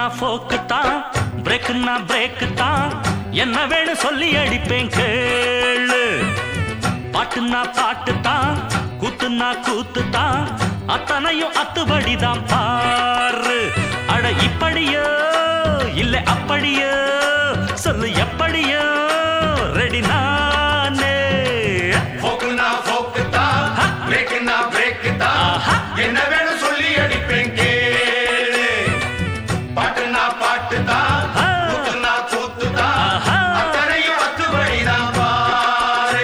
ஃபோக்குன்னா folk தான் பிரேக்குன்னா brake தான் என்ன வேணும் சொல்லி அடிப்பேன் கேளு பாட்டுன்னா பாட்டு தான் கூத்துன்னா கூத்து தான் அத்தனையும் அத்துபடிதான் பாரு அட இப்படியோ இல்ல அப்படியோ சொல்லு எப்படியோ ரெடி நானே போக்குனா போக்கு தான் பிரேக்குனா பிரேக்கு தான் என்ன வேணும் சொல்லி அடிப்பேன் கேளு பாட்டுனா பாட்டு தான் ஆ. கூத்துனா கூத்து தான் ஆஹா. அத்தனையும் அத்துபடி தான் பாரு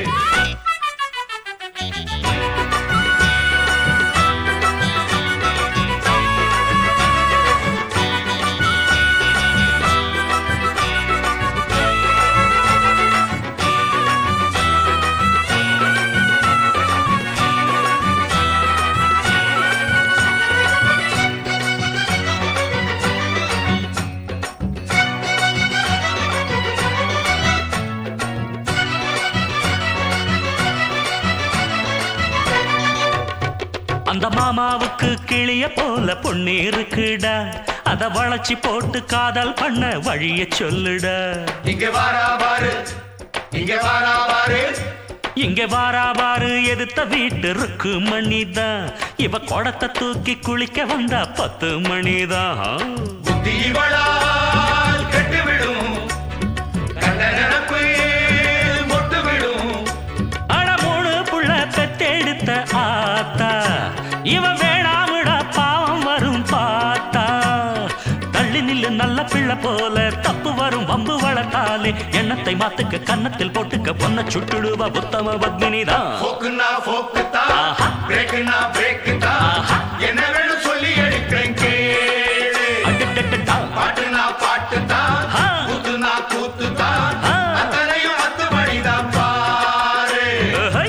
அந்த மாமாவுக்கு கிளிய போல பொண்ணு இருக்குடா அத வளைச்சி போட்டு காதல் பண்ண வழிய சொல்லுடா இங்க வாரா பாரு இங்க வாரா பாரு இங்க வாரா பாரு எதிர்த்த வீட்டு இருக்கு மணிதான் இவ குடத்தை தூக்கி குளிக்க வந்தா பத்து மணிதான் புத்தி இவளால் கெட்டு விடும் கண்ட நினப்பு மொட்டு விடும் அட மூணு புள்ள பெத்தெடுத்த ஆத்தா இவ வேணாமிடா பாவம் வரும் பார்த்தா தள்ளி நில்லு நல்ல பிள்ளை போல தப்பு வரும் வம்பு வளர்த்தாலே எண்ணத்தை மாத்துக்க கன்னத்தில் போட்டுக்க பொண்ண சுட்டுடுவா உத்தம பத்மினிதான் போக்குனா போக்கு தான் ஆஹா. பிரேக்குனா பிரேக்கு தான் ஆஹா. என்ன வேணும் சொல்லி அடிப்பேன் கேளு அடடடடா. பாட்டுனா பாட்டு தான் ஆ. கூத்துனா கூத்து தான் ஆ. அத்தனையும் அத்துபடி தான் பாரு ஏஹை.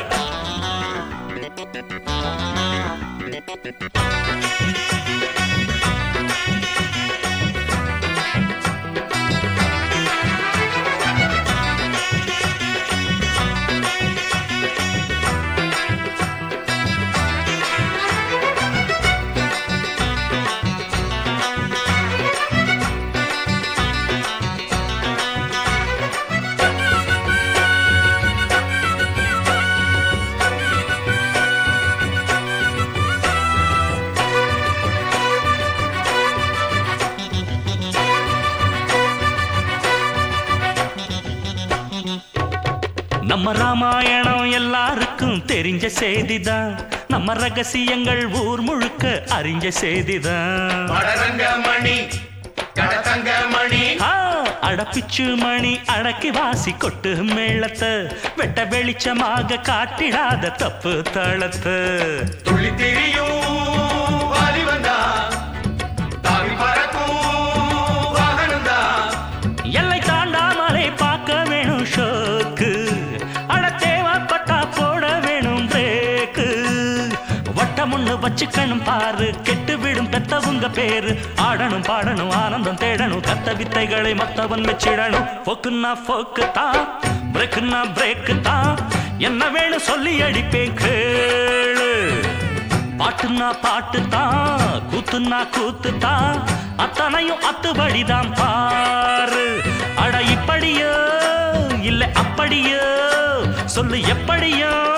நம்ம ராமாயணம் எல்லாருக்கும் தெரிஞ்ச செய்திதான் நம்ம ரகசியங்கள் ஊர் முழுக்க அறிஞ்ச செய்திதான் வடரங்க மணி கடத்தங்க மணி ஆ, அடப்பிச்சு மணி அடக்கி வாசி கொட்டு மேளத்தை வெட்ட வெளிச்சமாக காட்டிடாத தப்பு தாளத்தை துள்ளி திரியும் வாலி வந்தா தாவி பறக்கும் வாகனம் தான் எல்லை தாண்டாமலே பார்க்க வேணும் ஷோக்கு அட தேவைப்பட்டா போட வேணும் பிரேக்கு வட்டம் ஒண்ணு வச்சுக்கணும் பாரு கெட்டு விடும் பெத்தவங்க பேரு ஆடணும் பாடணும் ஆனந்தம் தேடணும் கத்த வித்தைகளை மத்தவன் வச்சிடணும் போக்குன்னா போக்கு தான் பிரேக்குன்னா பிரேக்கு தான் என்ன வேணும் சொல்லி அடிப்பேன் கேளு பாட்டுன்னா பாட்டு தான் கூத்துன்னா கூத்து தான் அத்தனையும் அத்துபடிதான் பாரு அட இப்படியோ இல்ல அப்படியோ சொல்லு எப்படியோ